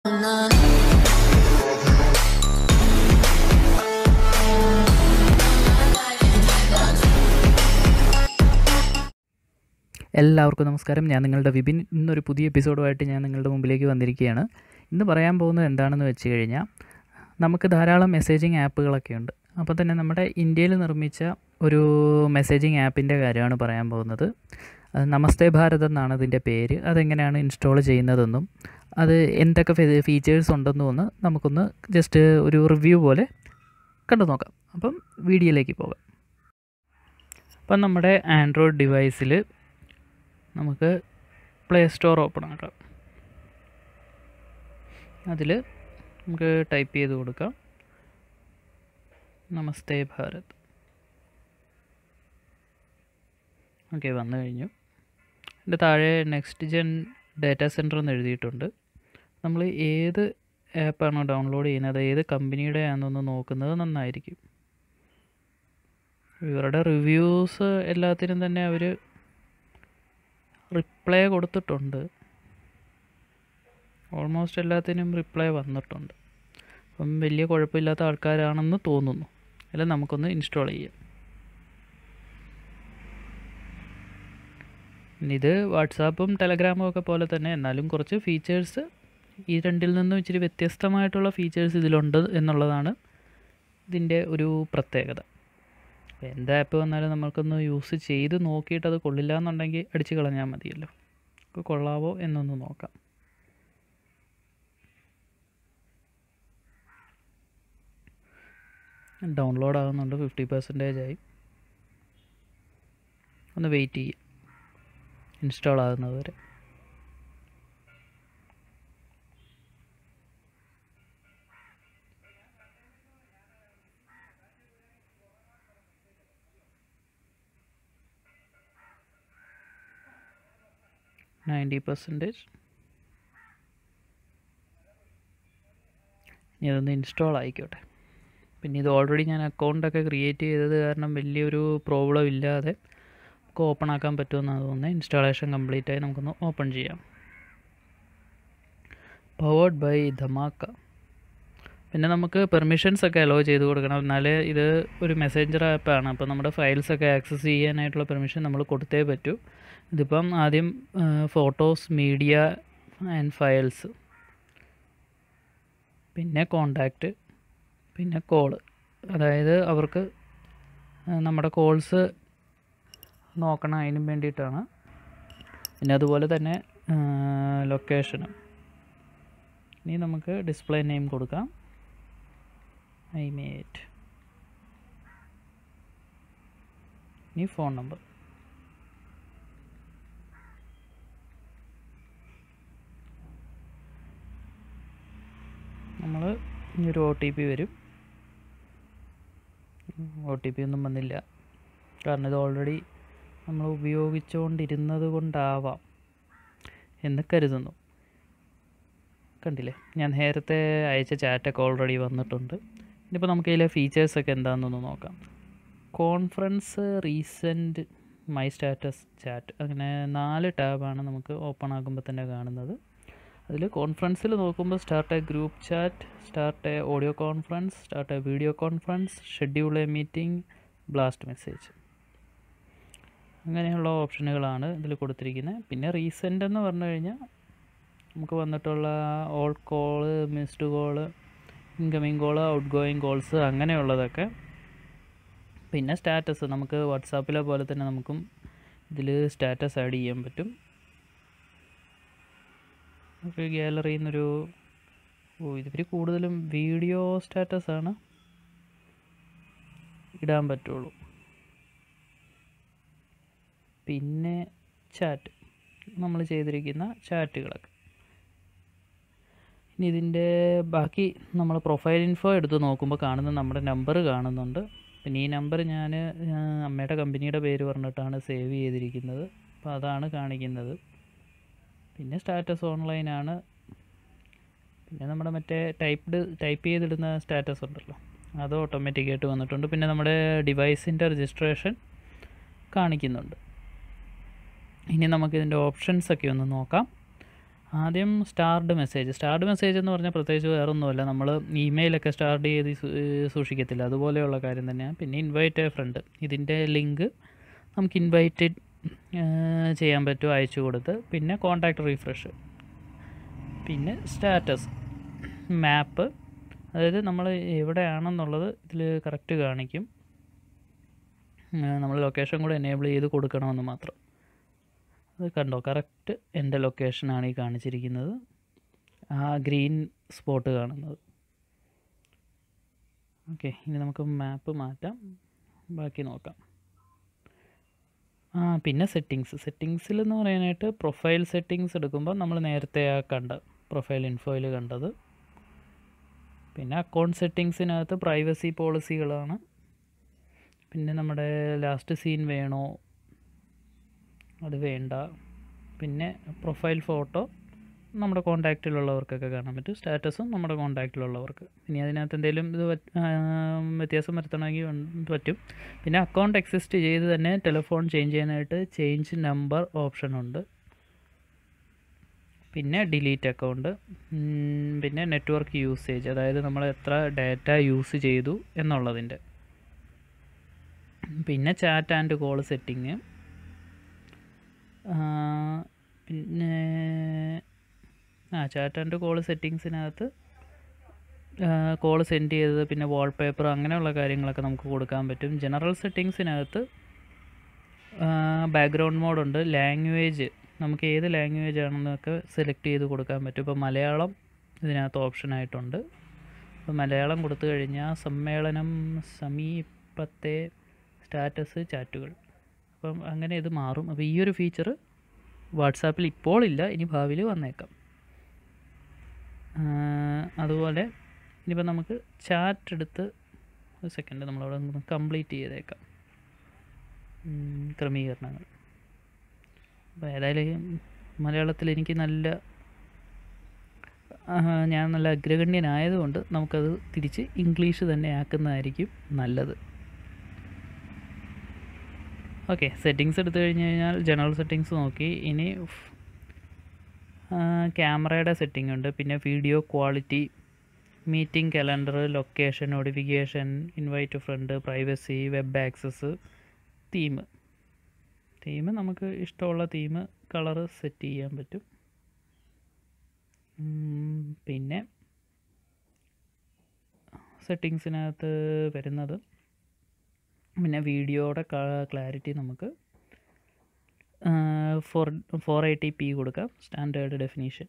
എല്ലാവർക്കും നമസ്കാരം ഞാൻ നിങ്ങളുടെ വിപിൻ ഇന്നൊരു പുതിയ എപ്പിസോഡുമായിട്ട് ഞാൻ നിങ്ങളുടെ മുമ്പിലേക്ക് വന്നിരിക്കുകയാണ് ഇന്ന് പറയാൻ പോകുന്നത് എന്താണെന്ന് വെച്ച് കഴിഞ്ഞാൽ നമുക്ക് ധാരാളം മെസ്സേജിങ് ആപ്പുകളൊക്കെ ഉണ്ട് അപ്പോൾ തന്നെ നമ്മുടെ ഇന്ത്യയിൽ നിർമ്മിച്ച ഒരു മെസ്സേജിങ് ആപ്പിൻ്റെ കാര്യമാണ് പറയാൻ പോകുന്നത് അത് നമസ്തേ ഭാരത് എന്നാണ് അതിൻ്റെ പേര് അതെങ്ങനെയാണ് ഇൻസ്റ്റാൾ ചെയ്യുന്നതെന്നും അത് എന്തൊക്കെ ഫീച്ചേഴ്സ് ഉണ്ടെന്നും ഒന്ന് നമുക്കൊന്ന് ജസ്റ്റ് ഒരു റിവ്യൂ പോലെ കണ്ടു നോക്കാം അപ്പം വീഡിയോയിലേക്ക് പോകാം അപ്പം നമ്മുടെ ആൻഡ്രോയിഡ് ഡിവൈസിൽ നമുക്ക് പ്ലേ സ്റ്റോർ ഓപ്പൺ ആക്കാം അതിൽ നമുക്ക് ടൈപ്പ് ചെയ്ത് കൊടുക്കാം നമസ്തേ ഭാരത് ഓക്കെ വന്നു കഴിഞ്ഞു എൻ്റെ താഴെ നെക്സ്റ്റ് ജെൻ ഡാറ്റാ സെൻറ്റർ എന്ന് എഴുതിയിട്ടുണ്ട് നമ്മൾ ഏത് ആപ്പാണോ ഡൗൺലോഡ് ചെയ്യുന്നത് ഏത് കമ്പനിയുടെ ആണെന്നൊന്ന് നോക്കുന്നത് നന്നായിരിക്കും ഇവരുടെ റിവ്യൂസ് എല്ലാത്തിനും തന്നെ അവർ റിപ്ലൈ കൊടുത്തിട്ടുണ്ട് ഓൾമോസ്റ്റ് എല്ലാത്തിനും റിപ്ലൈ വന്നിട്ടുണ്ട് അപ്പം വലിയ കുഴപ്പമില്ലാത്ത ആൾക്കാരാണെന്ന് തോന്നുന്നു അല്ല നമുക്കൊന്ന് ഇൻസ്റ്റാൾ ചെയ്യാം ഇനി ഇത് വാട്സാപ്പും ടെലഗ്രാമും ഒക്കെ പോലെ തന്നെ എന്നാലും കുറച്ച് ഫീച്ചേഴ്സ് ഈ രണ്ടിൽ നിന്നും ഇച്ചിരി വ്യത്യസ്തമായിട്ടുള്ള ഫീച്ചേഴ്സ് ഇതിലുണ്ട് എന്നുള്ളതാണ് ഇതിൻ്റെ ഒരു പ്രത്യേകത എന്ത് ആപ്പ് വന്നാലും നമുക്കൊന്ന് യൂസ് ചെയ്ത് നോക്കിയിട്ട് അത് കൊള്ളില്ല എന്നുണ്ടെങ്കിൽ അടിച്ച് കളഞ്ഞാൽ മതിയല്ലോ ഒക്കെ കൊള്ളാവോ എന്നൊന്ന് നോക്കാം ഡൗൺലോഡ് ആകുന്നുണ്ട് ഫിഫ്റ്റി പെർസെൻറ്റേജ് ആയി ഒന്ന് വെയിറ്റ് ചെയ്യുക ഇൻസ്റ്റാൾ ആകുന്നത് വരെ നയൻറ്റി പെർസെൻറ്റേജ് ഇനി അതൊന്ന് ഇൻസ്റ്റാൾ ആയിക്കോട്ടെ പിന്നെ ഇത് ഓൾറെഡി ഞാൻ അക്കൗണ്ടൊക്കെ ക്രിയേറ്റ് ചെയ്തത് കാരണം വലിയൊരു പ്രോബ്ലം ഇല്ലാതെ നമുക്ക് ഓപ്പൺ ആക്കാൻ പറ്റുമെന്നാണ് തോന്നുന്നത് ഇൻസ്റ്റാളേഷൻ കംപ്ലീറ്റ് ആയി നമുക്കൊന്ന് ഓപ്പൺ ചെയ്യാം പവേർഡ് ബൈ ധമാക്ക പിന്നെ നമുക്ക് പെർമിഷൻസ് ഒക്കെ അലോ ചെയ്ത് കൊടുക്കണം എന്നാലേ ഇത് ഒരു മെസ്സഞ്ചർ ആപ്പാണ് അപ്പോൾ നമ്മുടെ ഫയൽസ് ഒക്കെ ആക്സസ് ചെയ്യാനായിട്ടുള്ള പെർമിഷൻ നമ്മൾ കൊടുത്തേ പറ്റൂ ഇതിപ്പം ആദ്യം ഫോട്ടോസ് മീഡിയ ആൻഡ് ഫയൽസ് പിന്നെ കോണ്ടാക്റ്റ് പിന്നെ കോള് അതായത് അവർക്ക് നമ്മുടെ കോൾസ് നോക്കണം അതിനും വേണ്ടിയിട്ടാണ് പിന്നെ അതുപോലെ തന്നെ ലൊക്കേഷനും ഇനി നമുക്ക് ഡിസ്പ്ലേ നെയിം കൊടുക്കാം ഐ മേറ്റ് ഇനി ഫോൺ നമ്പർ നമ്മൾ ഇനി ഒരു ഒ ടി പി വരും ഒ ടി പി ഒന്നും വന്നില്ല കാരണം ഇത് ഓൾറെഡി നമ്മൾ ഉപയോഗിച്ചുകൊണ്ടിരുന്നത് കൊണ്ടാവാം എന്ന് കരുതുന്നു കണ്ടില്ലേ ഞാൻ നേരത്തെ അയച്ച ചാറ്റൊക്കെ ഓൾറെഡി വന്നിട്ടുണ്ട് ഇനിയിപ്പോൾ നമുക്ക് ഇതിലെ ഫീച്ചേഴ്സൊക്കെ എന്താണെന്നൊന്ന് നോക്കാം conference recent my status chat അങ്ങനെ നാല് ടാബാണ് നമുക്ക് ഓപ്പൺ ആകുമ്പോൾ തന്നെ കാണുന്നത് അതിൽ കോൺഫറൻസിൽ നോക്കുമ്പോൾ start a group chat start a audio conference start a video conference schedule a meeting blast message അങ്ങനെയുള്ള ഓപ്ഷനുകളാണ് ഇതിൽ കൊടുത്തിരിക്കുന്നത് പിന്നെ റീസെൻ്റ് എന്ന് പറഞ്ഞു കഴിഞ്ഞാൽ നമുക്ക് വന്നിട്ടുള്ള all call missed call incoming call outgoing calls അങ്ങനെയുള്ളതൊക്കെ പിന്നെ സ്റ്റാറ്റസ് നമുക്ക് വാട്സാപ്പിലെ പോലെ തന്നെ നമുക്കും ഇതിൽ സ്റ്റാറ്റസ് ആഡ് ചെയ്യാൻ പറ്റും നമുക്ക് ഗാലറിയിൽ നിന്നൊരു ഓ ഇതിൽ കൂടുതലും വീഡിയോ സ്റ്റാറ്റസ് ആണ് ഇടാൻ പറ്റുള്ളൂ പിന്നെ ചാറ്റ് നമ്മൾ ചെയ്തിരിക്കുന്ന ചാറ്റുകളൊക്കെ ഇനി ഇതിൻ്റെ ബാക്കി നമ്മൾ പ്രൊഫൈൽ ഇൻഫോ എടുത്ത് നോക്കുമ്പോൾ കാണുന്ന നമ്മുടെ നമ്പർ കാണുന്നുണ്ട് പിന്നെ ഈ നമ്പർ ഞാൻ അമ്മയുടെ കമ്പനിയുടെ പേര് പറഞ്ഞിട്ടാണ് സേവ് ചെയ്തിരിക്കുന്നത് അപ്പോൾ അതാണ് കാണിക്കുന്നത് പിന്നെ സ്റ്റാറ്റസ് ഓൺലൈനാണ് പിന്നെ നമ്മുടെ മറ്റേ ടൈപ്ഡ് ടൈപ്പ് ചെയ്തിടുന്ന സ്റ്റാറ്റസ് ഉണ്ടല്ലോ അത് ഓട്ടോമാറ്റിക്കായിട്ട് വന്നിട്ടുണ്ട് പിന്നെ നമ്മുടെ ഡിവൈസിൻ്റെ രജിസ്ട്രേഷൻ കാണിക്കുന്നുണ്ട് ഇനി നമുക്കിതിൻ്റെ ഓപ്ഷൻസൊക്കെ ഒന്ന് നോക്കാം ആദ്യം സ്റ്റാർഡ് മെസ്സേജ് സ്റ്റാർഡ് മെസ്സേജ് എന്ന് പറഞ്ഞാൽ പ്രത്യേകിച്ച് വേറൊന്നുമല്ല നമ്മൾ ഇമെയിലൊക്കെ സ്റ്റാർട്ട് ചെയ്ത് സൂ- ഏഹ് സൂക്ഷിക്കത്തില്ല അതുപോലെയുള്ള കാര്യം തന്നെയാണ് പിന്നെ ഇൻവൈറ്റ് എ ഫ്രണ്ട് ഇതിൻ്റെ ലിങ്ക് നമുക്ക് ഇൻവൈറ്റ് ചെയ്യാൻ പറ്റും അയച്ചു കൊടുത്ത് പിന്നെ കോണ്ടാക്ട് റീഫ്രഷ് പിന്നെ സ്റ്റാറ്റസ് മാപ്പ് അതായത് നമ്മൾ എവിടെയാണെന്നുള്ളത് ഇതിൽ കറക്റ്റ് കാണിക്കും നമ്മൾ ലൊക്കേഷൻ കൂടെ എനേബിൾ ചെയ്ത് കൊടുക്കണമെന്ന് മാത്രം അത് കണ്ടോ കറക്റ്റ് എൻ്റെ ലൊക്കേഷനാണ് ഈ കാണിച്ചിരിക്കുന്നത് ആ ഗ്രീൻ സ്പോട്ട് കാണുന്നത് ഓക്കെ ഇനി നമുക്ക് മാപ്പ് മാറ്റാം ബാക്കി നോക്കാം ആ പിന്നെ സെറ്റിങ്സ് സെറ്റിങ്സിൽ എന്ന് പറയാനായിട്ട് പ്രൊഫൈൽ സെറ്റിങ്സ് എടുക്കുമ്പോൾ നമ്മൾ നേരത്തെ ആ കണ്ട പ്രൊഫൈൽ ഇൻഫോയിൽ കണ്ടത് പിന്നെ അക്കൗണ്ട് സെറ്റിങ്സിനകത്ത് പ്രൈവസി പോളിസികളാണ് പിന്നെ നമ്മുടെ ലാസ്റ്റ് സീൻ വേണോ അത് വേണ്ട പിന്നെ പ്രൊഫൈൽ ഫോട്ടോ നമ്മുടെ കോണ്ടാക്റ്റിലുള്ളവർക്കൊക്കെ കാണാൻ പറ്റും സ്റ്റാറ്റസും നമ്മുടെ കോണ്ടാക്റ്റിലുള്ളവർക്ക് ഇനി അതിനകത്ത് എന്തെങ്കിലും ഇത് പറ്റ്- ആ, വ്യത്യാസം വരുത്തണമെങ്കിൽ വൺ- പറ്റും പിന്നെ അക്കൗണ്ട് എക്സിസ്റ്റ് ചെയ്ത് തന്നെ ടെലിഫോൺ ചേഞ്ച് ചെയ്യാനായിട്ട് ചേഞ്ച് നമ്പർ ഓപ്ഷൻ ഉണ്ട് പിന്നെ ഡിലീറ്റ് അക്കൗണ്ട് പിന്നെ നെറ്റ്വർക്ക് യൂസേജ് അതായത് നമ്മൾ എത്ര ഡാറ്റ യൂസ് ചെയ്തു എന്നുള്ളതിൻ്റെ പിന്നെ ചാറ്റ് ആൻഡ് കോൾ സെറ്റിങ് പിന്നെ ആ ചാറ്റ് ആൻഡ് കോൾ സെറ്റിങ്സിനകത്ത് കോൾ സെൻഡ് ചെയ്തത് പിന്നെ വാൾപേപ്പർ അങ്ങനെയുള്ള കാര്യങ്ങളൊക്കെ നമുക്ക് കൊടുക്കാൻ പറ്റും ജനറൽ സെറ്റിങ്സിനകത്ത് ബാക്ക്ഗ്രൗണ്ട് മോഡുണ്ട് ലാംഗ്വേജ് നമുക്ക് ഏത് ലാംഗ്വേജ് ആണെന്നൊക്കെ സെലക്ട് ചെയ്ത് കൊടുക്കാൻ പറ്റും ഇപ്പോൾ മലയാളം ഇതിനകത്ത് ഓപ്ഷനായിട്ടുണ്ട് അപ്പോൾ മലയാളം കൊടുത്തു കഴിഞ്ഞാൽ സമ്മേളനം സമീപത്തെ സ്റ്റാറ്റസ് ചാറ്റുകൾ അപ്പം അങ്ങനെ ഇത് മാറും അപ്പോൾ ഈ ഒരു ഫീച്ചർ വാട്സാപ്പിൽ ഇപ്പോൾ ഇല്ല ഇനി ഭാവിയിൽ വന്നേക്കാം ആ, അതുപോലെ ഇനിയിപ്പോൾ നമുക്ക് ചാറ്റ് എടുത്ത് ഒരു സെക്കൻഡ് നമ്മളവിടെ ഒന്ന് കംപ്ലീറ്റ് ചെയ്തേക്കാം ഉം, ക്രമീകരണങ്ങൾ അപ്പോൾ ഏതായാലും മലയാളത്തിൽ എനിക്ക് നല്ല ആ, ഞാൻ നല്ല അഗ്രഗണ്യനായതുകൊണ്ട് നമുക്കത് തിരിച്ച് ഇംഗ്ലീഷ് തന്നെ ആക്കുന്നതായിരിക്കും നല്ലത് ഓക്കെ സെറ്റിങ്സ് എടുത്തു കഴിഞ്ഞ് കഴിഞ്ഞാൽ ജനറൽ സെറ്റിങ്സ് നോക്കി ഇനി ക്യാമറയുടെ സെറ്റിംഗ് ഉണ്ട് പിന്നെ video quality meeting calendar location notification invite friend privacy web access theme theme നമുക്ക് ഇഷ്ടമുള്ള തീം കളറ് സെറ്റ് ചെയ്യാൻ പറ്റും ഉം, പിന്നെ സെറ്റിങ്സിനകത്ത് വരുന്നത് പിന്നെ വീഡിയോയുടെ ക്ലാരിറ്റി നമുക്ക് ഫോർ ഫോർ എയ്റ്റി പി കൊടുക്കാം സ്റ്റാൻഡേർഡ് ഡെഫിനീഷൻ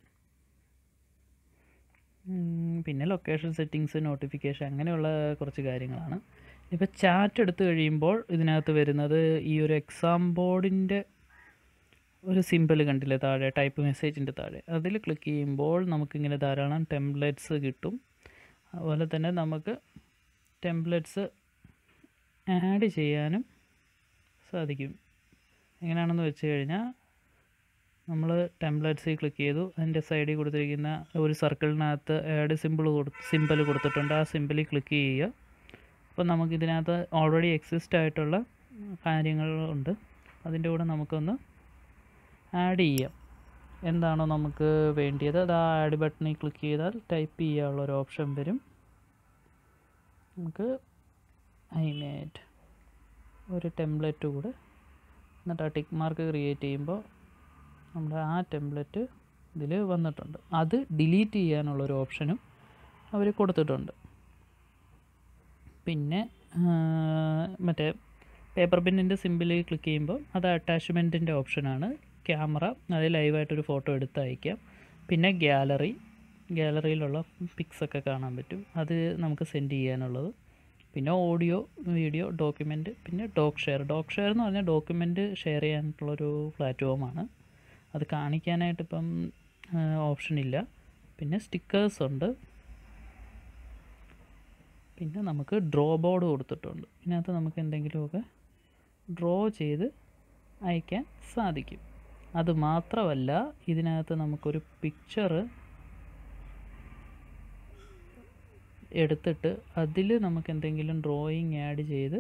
പിന്നെ ലൊക്കേഷൻ സെറ്റിങ്സ് നോട്ടിഫിക്കേഷൻ അങ്ങനെയുള്ള കുറച്ച് കാര്യങ്ങളാണ് ഇപ്പോൾ ചാറ്റ് എടുത്തു കഴിയുമ്പോൾ ഇതിനകത്ത് വരുന്നത് ഈ ഒരു എക്സാം ബോർഡിൻ്റെ ഒരു സിമ്പിൾ കണ്ടില്ലേ താഴെ ടൈപ്പ് മെസ്സേജിൻ്റെ താഴെ അതിൽ ക്ലിക്ക് ചെയ്യുമ്പോൾ നമുക്കിങ്ങനെ ധാരാളം ടെംപ്ലേറ്റ്സ് കിട്ടും അതുപോലെ തന്നെ നമുക്ക് ടെംപ്ലേറ്റ്സ് ആഡ് ചെയ്യാനും സാധിക്കും എങ്ങനെയാണെന്ന് വെച്ച് കഴിഞ്ഞാൽ നമ്മൾ ടെംപ്ലേറ്റ്സിൽ ക്ലിക്ക് ചെയ്തു അതിൻ്റെ സൈഡിൽ കൊടുത്തിരിക്കുന്ന ഒരു സർക്കിളിനകത്ത് ആഡ് സിമ്പിൾ കൊടു സിമ്പിൾ കൊടുത്തിട്ടുണ്ട് ആ സിമ്പിളിൽ ക്ലിക്ക് ചെയ്യുക അപ്പോൾ നമുക്കിതിനകത്ത് ഓൾറെഡി എക്സിസ്റ്റ് ആയിട്ടുള്ള കാര്യങ്ങളുണ്ട് അതിൻ്റെ കൂടെ നമുക്കൊന്ന് ആഡ് ചെയ്യാം എന്താണോ നമുക്ക് വേണ്ടിയത് അത് ആ ആഡ് ബട്ടണിൽ ക്ലിക്ക് ചെയ്താൽ ടൈപ്പ് ചെയ്യാനുള്ള ഒരു ഓപ്ഷൻ വരും നമുക്ക് ഐമേറ്റ് ഒരു ടെംപ്ലേറ്റ് കൂടെ എന്നിട്ട് ആ ടിക്ക് മാർക്ക് ക്രിയേറ്റ് ചെയ്യുമ്പോൾ നമ്മുടെ ആ ടെംപ്ലേറ്റ് ഇതിൽ വന്നിട്ടുണ്ട് അത് ഡിലീറ്റ് ചെയ്യാനുള്ള ഒരു ഓപ്ഷനും അവർ കൊടുത്തിട്ടുണ്ട് പിന്നെ ആ, മറ്റേ പേപ്പർ പിന്നിൻ്റെ സിമ്പിളിൽ ക്ലിക്ക് ചെയ്യുമ്പോൾ അത് അറ്റാച്ച്മെൻറ്റിൻ്റെ ഓപ്ഷനാണ് ക്യാമറ അത് ലൈവായിട്ടൊരു ഫോട്ടോ എടുത്ത് അയക്കാം പിന്നെ ഗ്യാലറി ഗ്യാലറിയിലുള്ള പിക്സൊക്കെ കാണാൻ പറ്റും അത് നമുക്ക് സെൻഡ് ചെയ്യാനുള്ളത് പിന്നെ ഓഡിയോ വീഡിയോ ഡോക്യുമെൻ്റ് പിന്നെ ഡോക്ക് ഷെയർ ഡോക്ക് ഷെയർ എന്ന് പറഞ്ഞാൽ ഡോക്യുമെൻ്റ് ഷെയർ ചെയ്യാനായിട്ടുള്ളൊരു പ്ലാറ്റ്ഫോമാണ് അത് കാണിക്കാനായിട്ട് ഇപ്പം ഓപ്ഷൻ ഇല്ല പിന്നെ സ്റ്റിക്കേഴ്സ് ഉണ്ട് പിന്നെ നമുക്ക് ഡ്രോ ബോർഡ് കൊടുത്തിട്ടുണ്ട് ഇതിനകത്ത് നമുക്ക് എന്തെങ്കിലുമൊക്കെ ഡ്രോ ചെയ്ത് അയക്കാൻ സാധിക്കും അത് മാത്രമല്ല ഇതിനകത്ത് നമുക്കൊരു പിക്ചർ എടുത്തിട്ട് അതിൽ നമുക്ക് എന്തെങ്കിലും ഡ്രോയിങ് ആഡ് ചെയ്ത്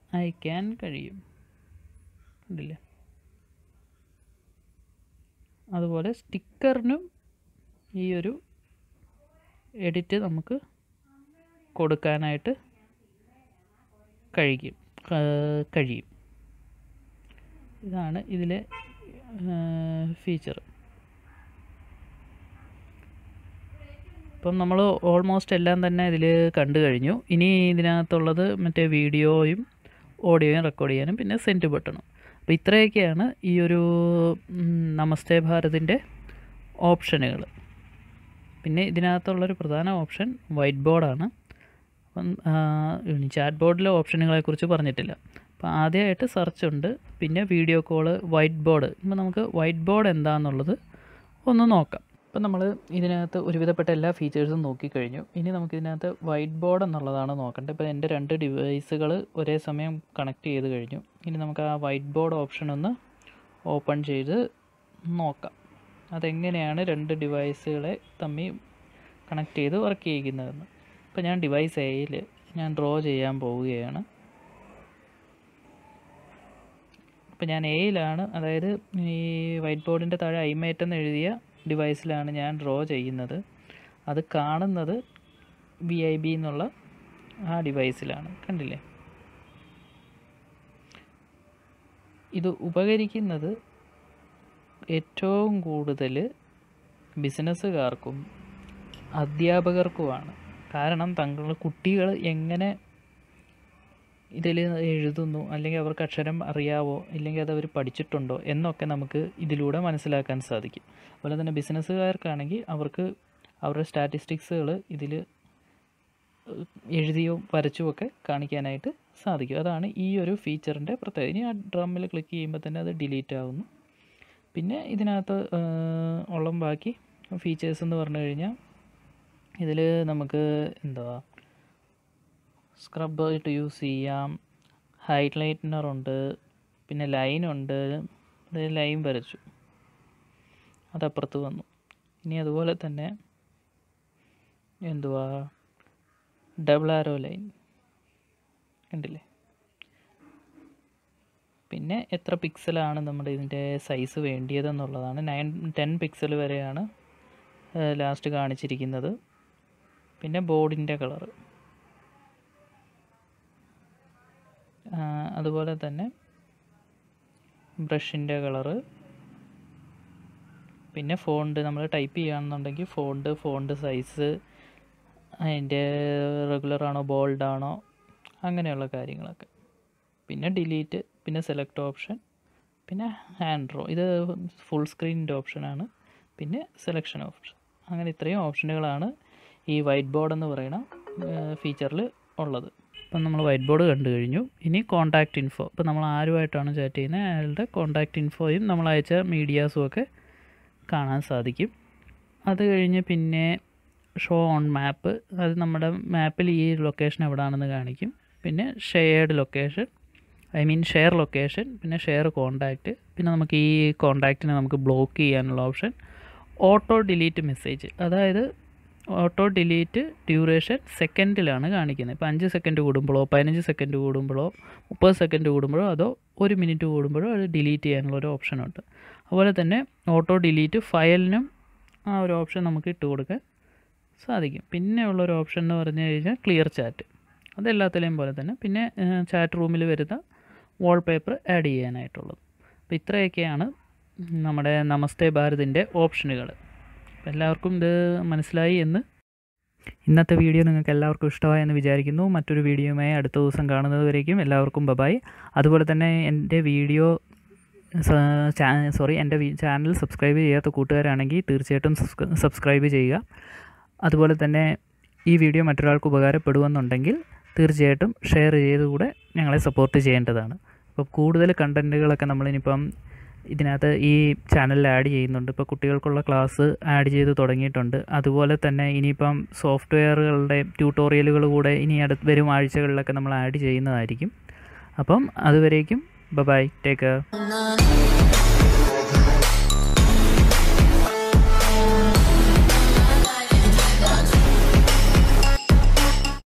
അയക്കാൻ കഴിയും കണ്ടില്ലേ അതുപോലെ സ്റ്റിക്കറിനും ഈ ഒരു എഡിറ്റ് നമുക്ക് കൊടുക്കാനായിട്ട് കഴിയും ക- കഴിയും ഇതാണ് ഇതിലെ ഫീച്ചർ ഇപ്പം നമ്മൾ ഓൾമോസ്റ്റ് എല്ലാം തന്നെ ഇതിൽ കണ്ടു കഴിഞ്ഞു ഇനി ഇതിനകത്തുള്ളത് മറ്റേ വീഡിയോയും ഓഡിയോയും റെക്കോർഡ് ചെയ്യാനും പിന്നെ സെൻറ്റ് ബട്ടണും അപ്പോൾ ഇത്രയൊക്കെയാണ് ഈ ഒരു ഉം, നമസ്തേ ഭാരതിൻ്റെ ഓപ്ഷനുകൾ പിന്നെ ഇതിനകത്തുള്ളൊരു പ്രധാന ഓപ്ഷൻ വൈറ്റ് ബോർഡാണ് അപ്പം ചാറ്റ് ബോർഡിലെ ഓപ്ഷനുകളെക്കുറിച്ച് പറഞ്ഞിട്ടില്ല അപ്പോൾ ആദ്യമായിട്ട് സെർച്ച് ഉണ്ട് പിന്നെ വീഡിയോ കോള് വൈറ്റ് ബോർഡ് ഇപ്പോൾ നമുക്ക് വൈറ്റ് ബോർഡ് എന്താണെന്നുള്ളത് ഒന്ന് നോക്കാം ഇപ്പം നമ്മൾ ഇതിനകത്ത് ഒരുവിധപ്പെട്ട എല്ലാ ഫീച്ചേഴ്സും നോക്കിക്കഴിഞ്ഞു ഇനി നമുക്ക് ഇതിനകത്ത് വൈറ്റ് ബോർഡ് എന്നുള്ളതാണ് നോക്കേണ്ടത് ഇപ്പോൾ എൻ്റെ രണ്ട് ഡിവൈസുകൾ ഒരേ സമയം കണക്ട് ചെയ്ത് കഴിഞ്ഞു ഇനി നമുക്ക് ആ വൈറ്റ് ബോർഡ് ഓപ്ഷൻ ഒന്ന് ഓപ്പൺ ചെയ്ത് നോക്കാം അതെങ്ങനെയാണ് രണ്ട് ഡിവൈസുകളെ തമ്മിൽ കണക്ട് ചെയ്ത് വർക്ക് ചെയ്യിക്കുന്നതെന്ന് ഇപ്പോൾ ഞാൻ ഡിവൈസ് എയിൽ ഞാൻ ഡ്രോ ചെയ്യാൻ പോവുകയാണ് ഇപ്പോൾ ഞാൻ എയിലാണ് അതായത് ഈ വൈറ്റ് ബോർഡിൻ്റെ താഴെ ഐമേറ്റ് എന്ന് എഴുതിയ ഡിവൈസിലാണ് ഞാൻ ഡ്രോ ചെയ്യുന്നത് അത് കാണുന്നത് വി ഐ ബി എന്നുള്ള ആ ഡിവൈസിലാണ് കണ്ടില്ലേ ഇത് ഉപകരിക്കുന്നത് ഏറ്റവും കൂടുതൽ ബിസിനസ്സുകാർക്കും അധ്യാപകർക്കുമാണ് കാരണം തങ്ങളുടെ കുട്ടികൾ എങ്ങനെ ഇതിൽ എഴുതുന്നു അല്ലെങ്കിൽ അവർക്ക് അക്ഷരം അറിയാവോ ഇല്ലെങ്കിൽ അത് അവർ പഠിച്ചിട്ടുണ്ടോ എന്നൊക്കെ നമുക്ക് ഇതിലൂടെ മനസ്സിലാക്കാൻ സാധിക്കും അതുപോലെ തന്നെ ബിസിനസ്സുകാർക്കാണെങ്കിൽ അവർക്ക് അവരുടെ സ്റ്റാറ്റിസ്റ്റിക്സുകൾ ഇതിൽ എഴുതിയോ വരച്ചും ഒക്കെ കാണിക്കാനായിട്ട് സാധിക്കും അതാണ് ഈ ഒരു ഫീച്ചറിൻ്റെ പ്രത്യേകത ഇനി ആ ഡ്രമ്മിൽ ക്ലിക്ക് ചെയ്യുമ്പോൾ തന്നെ അത് ഡിലീറ്റ് ആവുന്നു പിന്നെ ഇതിനകത്ത് ഏഹ്, ഉള്ള ബാക്കി ഫീച്ചേഴ്സ് എന്ന് പറഞ്ഞു കഴിഞ്ഞാൽ ഇതിൽ നമുക്ക് എന്താ സ്ക്രബ് ആയിട്ട് യൂസ് ചെയ്യാം ഹൈലൈറ്റ്നർ ഉണ്ട് പിന്നെ ലൈൻ ഉണ്ട് ലൈൻ വരച്ചു അതപ്പുറത്ത് വന്നു ഇനി അതുപോലെ തന്നെ എന്തുവാ ഡബിൾ ആരോ ലൈൻ കണ്ടില്ലേ പിന്നെ എത്ര പിക്സലാണ് നമ്മുടെ ഇതിൻ്റെ സൈസ് വേണ്ടിയതെന്നുള്ളതാണ് നയൻ ടെൻ പിക്സൽ വരെയാണ് ലാസ്റ്റ് കാണിച്ചിരിക്കുന്നത് പിന്നെ ബോർഡിൻ്റെ കളറ് അതുപോലെ തന്നെ ബ്രഷിൻ്റെ കളറ് പിന്നെ ഫോണ്ട് നമ്മൾ ടൈപ്പ് ചെയ്യുകയാണെന്നുണ്ടെങ്കിൽ ഫോണ്ട് ഫോണ്ട് സൈസ് അതിൻ്റെ റെഗുലർ ആണോ ബോൾഡ് ആണോ അങ്ങനെയുള്ള കാര്യങ്ങളൊക്കെ പിന്നെ ഡിലീറ്റ് പിന്നെ സെലക്ട് ഓപ്ഷൻ പിന്നെ ഹാൻഡ് ഡ്രോ ഇത് ഫുൾ സ്ക്രീനിൻ്റെ ഓപ്ഷനാണ് പിന്നെ സെലക്ഷൻ ഓപ്ഷൻ അങ്ങനെ ഇത്രയും ഓപ്ഷനുകളാണ് ഈ വൈറ്റ് ബോർഡ് എന്ന് പറയുന്ന ഫീച്ചറിൽ ഉള്ളത് ഇപ്പം നമ്മൾ വൈറ്റ് ബോർഡ് കണ്ടു കഴിഞ്ഞു ഇനി കോൺടാക്റ്റ് ഇൻഫോ ഇപ്പം നമ്മൾ ആരുമായിട്ടാണ് ചാറ്റ് ചെയ്യുന്നത് അയാളുടെ കോൺടാക്റ്റ് ഇൻഫോയും നമ്മൾ അയച്ച മീഡിയാസും ഒക്കെ കാണാൻ സാധിക്കും അത് കഴിഞ്ഞ് പിന്നെ ഷോ ഓൺ മാപ്പ് അത് നമ്മുടെ മാപ്പിൽ ഈ ലൊക്കേഷൻ എവിടെയാണെന്ന് കാണിക്കും പിന്നെ shared location I mean share location പിന്നെ ഷെയർ കോണ്ടാക്റ്റ് പിന്നെ നമുക്ക് ഈ കോണ്ടാക്റ്റിനെ നമുക്ക് ബ്ലോക്ക് ചെയ്യാനുള്ള ഓപ്ഷൻ ഓട്ടോ ഡിലീറ്റ് മെസ്സേജ് അതായത് ഓട്ടോ ഡിലീറ്റ് ഡ്യൂറേഷൻ സെക്കൻഡിലാണ് കാണിക്കുന്നത് ഇപ്പോൾ അഞ്ച് സെക്കൻഡ് കൂടുമ്പോഴോ പതിനഞ്ച് സെക്കൻഡ് കൂടുമ്പോഴോ മുപ്പത് സെക്കൻഡ് കൂടുമ്പോഴോ അതോ ഒരു മിനിറ്റ് കൂടുമ്പോഴോ അത് ഡിലീറ്റ് ചെയ്യാനുള്ള ഒരു ഓപ്ഷനുണ്ട് അതുപോലെ തന്നെ ഓട്ടോ ഡിലീറ്റ് ഫയലിനും ആ ഒരു ഓപ്ഷൻ നമുക്ക് ഇട്ട് കൊടുക്കാൻ സാധിക്കും പിന്നെ ഉള്ള ഒരു ഓപ്ഷൻ എന്ന് പറഞ്ഞു കഴിഞ്ഞാൽ ക്ലിയർ ചാറ്റ് അതെല്ലാത്തിലെയും പോലെ തന്നെ പിന്നെ ചാറ്റ് റൂമിൽ വരുന്ന വാൾപേപ്പർ ആഡ് ചെയ്യാനായിട്ടുള്ളത് അപ്പോൾ ഇത്രയൊക്കെയാണ് നമ്മുടെ നമസ്തേ ഭാരതിൻ്റെ ഓപ്ഷനുകൾ എല്ലാവർക്കും ഇത് മനസ്സിലായി എന്ന് ഇന്നത്തെ വീഡിയോ നിങ്ങൾക്ക് എല്ലാവർക്കും ഇഷ്ടമായെന്ന് വിചാരിക്കുന്നു മറ്റൊരു വീഡിയോയുമായി അടുത്ത ദിവസം കാണുന്നത് വരേക്കും എല്ലാവർക്കും ബബായ് അതുപോലെ തന്നെ എൻ്റെ വീഡിയോ സോറി എൻ്റെ ചാനൽ സബ്സ്ക്രൈബ് ചെയ്യാത്ത കൂട്ടുകാരാണെങ്കിൽ തീർച്ചയായിട്ടും സബ്സ്ക്രൈബ് ചെയ്യുക അതുപോലെ തന്നെ ഈ വീഡിയോ മറ്റൊരാൾക്ക് ഉപകാരപ്പെടുമെന്നുണ്ടെങ്കിൽ തീർച്ചയായിട്ടും ഷെയർ ചെയ്തുകൂടെ ഞങ്ങളെ സപ്പോർട്ട് ചെയ്യേണ്ടതാണ് അപ്പോൾ കൂടുതൽ കണ്ടൻറ്റുകളൊക്കെ നമ്മളിനിപ്പം ഇതിനകത്ത് ഈ ചാനലിൽ ആഡ് ചെയ്യുന്നുണ്ട് ഇപ്പോൾ കുട്ടികൾക്കുള്ള ക്ലാസ് ആഡ് ചെയ്ത് തുടങ്ങിയിട്ടുണ്ട് അതുപോലെ തന്നെ ഇനിയിപ്പം സോഫ്റ്റ്വെയറുകളുടെ ട്യൂട്ടോറിയലുകൾ കൂടെ ഇനി അടുത്ത് വരും ആഴ്ചകളിലൊക്കെ നമ്മൾ ആഡ് ചെയ്യുന്നതായിരിക്കും അപ്പം അതുവരേക്കും ബൈ ടേക്ക് കെയർ